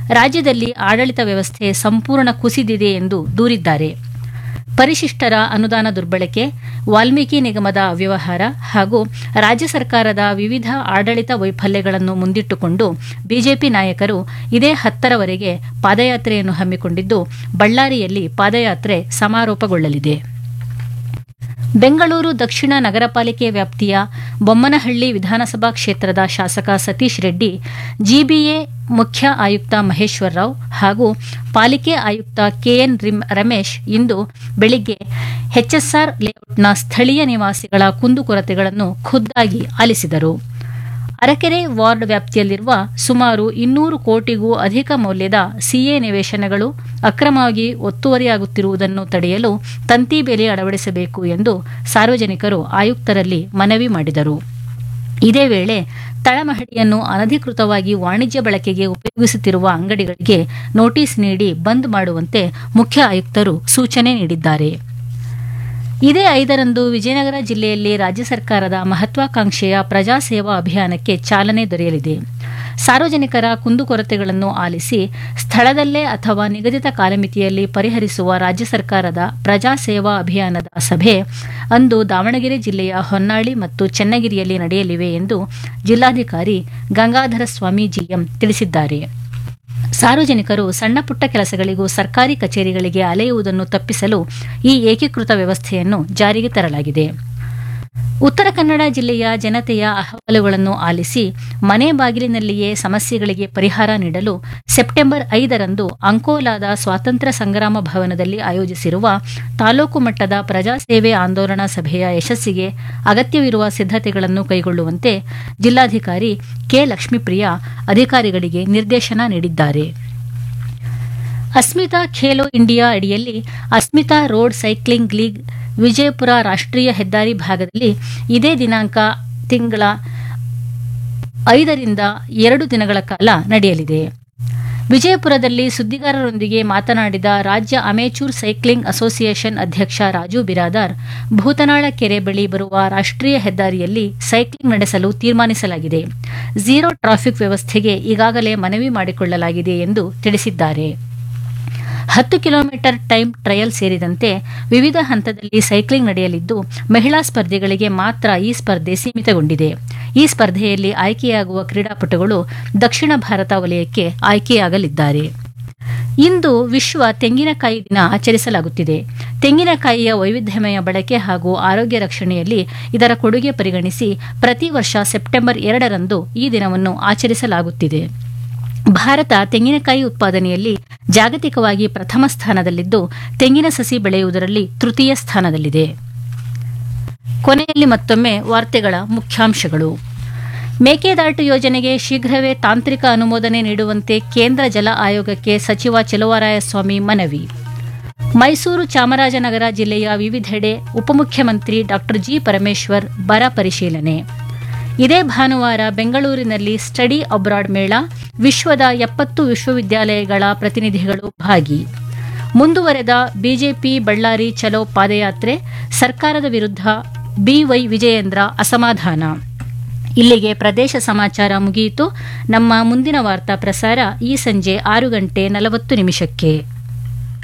ರಾಜ್ಯದಲ್ಲಿ ಆಡಳಿತ ವ್ಯವಸ್ಥೆ ಸಂಪೂರ್ಣ ಕುಸಿದಿದೆ ಎಂದು ದೂರಿದ್ದಾರೆ ಪರಿಶಿಷ್ಟರ ಅನುದಾನ ದುರ್ಬಳಕೆ ವಾಲ್ಮೀಕಿ ನಿಗಮದ ಅವ್ಯವಹಾರ ಹಾಗೂ ರಾಜ್ಯ ಸರ್ಕಾರದ ವಿವಿಧ ಆಡಳಿತ ವೈಫಲ್ಯಗಳನ್ನು ಮುಂದಿಟ್ಟುಕೊಂಡು ಬಿಜೆಪಿ ನಾಯಕರು ಇದೇ ಹತ್ತರವರೆಗೆ ಪಾದಯಾತ್ರೆಯನ್ನು ಹಮ್ಮಿಕೊಂಡಿದ್ದು ಬಳ್ಳಾರಿಯಲ್ಲಿ ಪಾದಯಾತ್ರೆ ಸಮಾರೋಪಗೊಳ್ಳಲಿದೆ ಬೆಂಗಳೂರು ದಕ್ಷಿಣ ನಗರ ಪಾಲಿಕೆ ವ್ಯಾಪ್ತಿಯ ಬೊಮ್ಮನಹಳ್ಳಿ ವಿಧಾನಸಭಾ ಕ್ಷೇತ್ರದ ಶಾಸಕ ಸತೀಶ್ ರೆಡ್ಡಿ ಜಿಬಿಎ ಮುಖ್ಯ ಆಯುಕ್ತ ಮಹೇಶ್ವರ್ ರಾವ್ ಹಾಗೂ ಪಾಲಿಕೆ ಆಯುಕ್ತ ಕೆಎನ್ ರಮೇಶ್ ಇಂದು ಬೆಳಿಗ್ಗೆ ಎಚ್ಎಸ್ಆರ್ ಲೇಔಟ್ನ ಸ್ಥಳೀಯ ನಿವಾಸಿಗಳ ಕುಂದುಕೊರತೆಗಳನ್ನು ಖುದ್ದಾಗಿ ಆಲಿಸಿದರು ಅರಕೆರೆ ವಾರ್ಡ್ ವ್ಯಾಪ್ತಿಯಲ್ಲಿರುವ ಸುಮಾರು ಇನ್ನೂರು ಕೋಟಿಗೂ ಅಧಿಕ ಮೌಲ್ಯದ ಸಿಎ ನಿವೇಶನಗಳು ಅಕ್ರಮವಾಗಿ ಒತ್ತುವರಿಯಾಗುತ್ತಿರುವುದನ್ನು ತಡೆಯಲು ತಂತಿ ಬೇಲಿ ಅಳವಡಿಸಬೇಕು ಎಂದು ಸಾರ್ವಜನಿಕರು ಆಯುಕ್ತರಲ್ಲಿ ಮನವಿ ಮಾಡಿದರು ಇದೇ ವೇಳೆ ತಳಮಹಡಿಯನ್ನು ಅನಧಿಕೃತವಾಗಿ ವಾಣಿಜ್ಯ ಬಳಕೆಗೆ ಉಪಯೋಗಿಸುತ್ತಿರುವ ಅಂಗಡಿಗಳಿಗೆ ನೋಟಿಸ್ ನೀಡಿ ಬಂದ್ ಮಾಡುವಂತೆ ಮುಖ್ಯ ಆಯುಕ್ತರು ಸೂಚನೆ ನೀಡಿದ್ದಾರೆ ಇದೇ ಐದರಂದು ವಿಜಯನಗರ ಜಿಲ್ಲೆಯಲ್ಲಿ ರಾಜ್ಯ ಸರ್ಕಾರದ ಮಹತ್ವಾಕಾಂಕ್ಷೆಯ ಪ್ರಜಾಸೇವಾ ಅಭಿಯಾನಕ್ಕೆ ಚಾಲನೆ ದೊರೆಯಲಿದೆ ಸಾರ್ವಜನಿಕರ ಕುಂದುಕೊರತೆಗಳನ್ನು ಆಲಿಸಿ ಸ್ಥಳದಲ್ಲೇ ಅಥವಾ ನಿಗದಿತ ಕಾಲಮಿತಿಯಲ್ಲಿ ಪರಿಹರಿಸುವ ರಾಜ್ಯ ಸರ್ಕಾರದ ಪ್ರಜಾಸೇವಾ ಅಭಿಯಾನದ ಸಭೆ ಅಂದು ದಾವಣಗೆರೆ ಜಿಲ್ಲೆಯ ಹೊನ್ನಾಳಿ ಮತ್ತು ಚೆನ್ನಗಿರಿಯಲ್ಲಿ ನಡೆಯಲಿವೆ ಎಂದು ಜಿಲ್ಲಾಧಿಕಾರಿ ಗಂಗಾಧರ ಸ್ವಾಮಿ ಜಿಎಂ ತಿಳಿಸಿದ್ದಾರೆ ಸಾರ್ವಜನಿಕರು ಸಣ್ಣ ಪುಟ್ಟ ಕೆಲಸಗಳಿಗೂ ಸರ್ಕಾರಿ ಕಚೇರಿಗಳಿಗೆ ಅಲೆಯುವುದನ್ನು ತಪ್ಪಿಸಲು ಈ ಏಕೀಕೃತ ವ್ಯವಸ್ಥೆಯನ್ನು ಜಾರಿಗೆ ತರಲಾಗಿದೆ ಉತ್ತರ ಕನ್ನಡ ಜಿಲ್ಲೆಯ ಜನತೆಯ ಅಹವಾಲುಗಳನ್ನು ಆಲಿಸಿ ಮನೆ ಬಾಗಿಲಿನಲ್ಲಿಯೇ ಸಮಸ್ಯೆಗಳಿಗೆ ಪರಿಹಾರ ನೀಡಲು ಸೆಪ್ಟೆಂಬರ್ ಐದರಂದು ಅಂಕೋಲಾದ ಸ್ವಾತಂತ್ರ್ಯ ಸಂಗ್ರಾಮ ಭವನದಲ್ಲಿ ಆಯೋಜಿಸಿರುವ ತಾಲೂಕು ಮಟ್ಟದ ಪ್ರಜಾಸೇವೆ ಆಂದೋಲನಾ ಸಭೆಯ ಯಶಸ್ಸಿಗೆ ಅಗತ್ಯವಿರುವ ಸಿದ್ಧತೆಗಳನ್ನು ಕೈಗೊಳ್ಳುವಂತೆ ಜಿಲ್ಲಾಧಿಕಾರಿ ಕೆ ಲಕ್ಷ್ಮೀಪ್ರಿಯಾ ಅಧಿಕಾರಿಗಳಿಗೆ ನಿರ್ದೇಶನ ನೀಡಿದ್ದಾರೆ ಅಸ್ಮಿತಾ ಖೇಲೋ ಇಂಡಿಯಾ ಅಡಿಯಲ್ಲಿ Asmita road cycling league Vijayapura ರಾಷ್ಟ್ರೀಯ ಹೆದ್ದಾರಿ ಭಾಗದಲ್ಲಿ ಇದೇ ದಿನಾಂಕ ತಿಂಗಳ ಐದರಿಂದ ಎರಡು ದಿನಗಳ ಕಾಲ ನಡೆಯಲಿದೆ ವಿಜಯಪುರದಲ್ಲಿ ಸುದ್ದಿಗಾರರೊಂದಿಗೆ ಮಾತನಾಡಿದ ರಾಜ್ಯ ಅಮೇಚೂರ್ ಸೈಕ್ಲಿಂಗ್ ಅಸೋಸಿಯೇಷನ್ ಅಧ್ಯಕ್ಷ ರಾಜು ಬಿರಾದಾರ್ ಭೂತನಾಳ ಕೆರೆ ಬಳಿ ಬರುವ ರಾಷ್ಟ್ರೀಯ ಹೆದ್ದಾರಿಯಲ್ಲಿ ಸೈಕ್ಲಿಂಗ್ ನಡೆಸಲು ತೀರ್ಮಾನಿಸಲಾಗಿದೆ ಝೀರೋ ಟ್ರಾಫಿಕ್ ವ್ಯವಸ್ಥೆಗೆ ಈಗಾಗಲೇ ಮನವಿ ಮಾಡಿಕೊಳ್ಳಲಾಗಿದೆ ಎಂದು ತಿಳಿಸಿದ್ದಾರೆ ಹತ್ತು ಕಿಲೋಮೀಟರ್ ಟೈಮ್ ಟ್ರಯಲ್ ಸೇರಿದಂತೆ ವಿವಿಧ ಹಂತದಲ್ಲಿ ಸೈಕ್ಲಿಂಗ್ ನಡೆಯಲಿದ್ದು ಮಹಿಳಾ ಸ್ಪರ್ಧಿಗಳಿಗೆ ಮಾತ್ರ ಈ ಸ್ಪರ್ಧೆ ಸೀಮಿತಗೊಂಡಿದೆ ಈ ಸ್ಪರ್ಧೆಯಲ್ಲಿ ಆಯ್ಕೆಯಾಗುವ ಕ್ರೀಡಾಪಟುಗಳು ದಕ್ಷಿಣ ಭಾರತ ವಲಯಕ್ಕೆ ಆಯ್ಕೆಯಾಗಲಿದ್ದಾರೆ ಇಂದು ವಿಶ್ವ ತೆಂಗಿನಕಾಯಿ ದಿನ ಆಚರಿಸಲಾಗುತ್ತಿದೆ ತೆಂಗಿನಕಾಯಿಯ ವೈವಿಧ್ಯಮಯ ಬಳಕೆ ಹಾಗೂ ಆರೋಗ್ಯ ರಕ್ಷಣೆಯಲ್ಲಿ ಇದರ ಕೊಡುಗೆ ಪರಿಗಣಿಸಿ ಪ್ರತಿ ವರ್ಷ ಸೆಪ್ಟೆಂಬರ್ ಎರಡರಂದು ಈ ದಿನವನ್ನು ಆಚರಿಸಲಾಗುತ್ತಿದೆ ಭಾರತ ತೆಂಗಿನಕಾಯಿ ಉತ್ಪಾದನೆಯಲ್ಲಿ ಜಾಗತಿಕವಾಗಿ ಪ್ರಥಮ ಸ್ಥಾನದಲ್ಲಿದ್ದು ತೆಂಗಿನ ಸಸಿ ಬೆಳೆಯುವುದರಲ್ಲಿ ತೃತೀಯ ಸ್ಥಾನದಲ್ಲಿದೆ ಕೊನೆಯಲ್ಲಿ ಮತ್ತೊಮ್ಮೆ ವಾರ್ತೆಗಳ ಮುಖ್ಯಾಂಶಗಳು ಮೇಕೆದಾಟು ಯೋಜನೆಗೆ ಶೀಘ್ರವೇ ತಾಂತ್ರಿಕ ಅನುಮೋದನೆ ನೀಡುವಂತೆ ಕೇಂದ್ರ ಜಲ ಆಯೋಗಕ್ಕೆ ಸಚಿವ ಚೆಲುವರಾಯಸ್ವಾಮಿ ಮನವಿ ಮೈಸೂರು ಚಾಮರಾಜನಗರ ಜಿಲ್ಲೆಯ ವಿವಿಧೆಡೆ ಉಪಮುಖ್ಯಮಂತ್ರಿ ಡಾ ಜಿ ಪರಮೇಶ್ವರ್ ಬರ ಪರಿಶೀಲನೆ ಇದೇ ಭಾನುವಾರ ಬೆಂಗಳೂರಿನಲ್ಲಿ ಸ್ಟಡಿ ಅಬ್ರಾಡ್ ಮೇಳ ವಿಶ್ವದ ಎಪ್ಪತ್ತು ವಿಶ್ವವಿದ್ಯಾಲಯಗಳ ಪ್ರತಿನಿಧಿಗಳು ಭಾಗಿ ಮುಂದುವರೆದ ಬಿಜೆಪಿ ಬಳ್ಳಾರಿ ಚಲೋ ಪಾದಯಾತ್ರೆ ಸರ್ಕಾರದ ವಿರುದ್ಧ ಬಿವೈ ವಿಜಯೇಂದ್ರ ಅಸಮಾಧಾನ ಇಲ್ಲಿಗೆ ಪ್ರದೇಶ ಸಮಾಚಾರ ಮುಗಿಯಿತು ನಮ್ಮ ಮುಂದಿನ ವಾರ್ತಾ ಪ್ರಸಾರ ಈ ಸಂಜೆ ಆರು ಗಂಟೆ ನಲವತ್ತು ನಿಮಿಷಕ್ಕೆ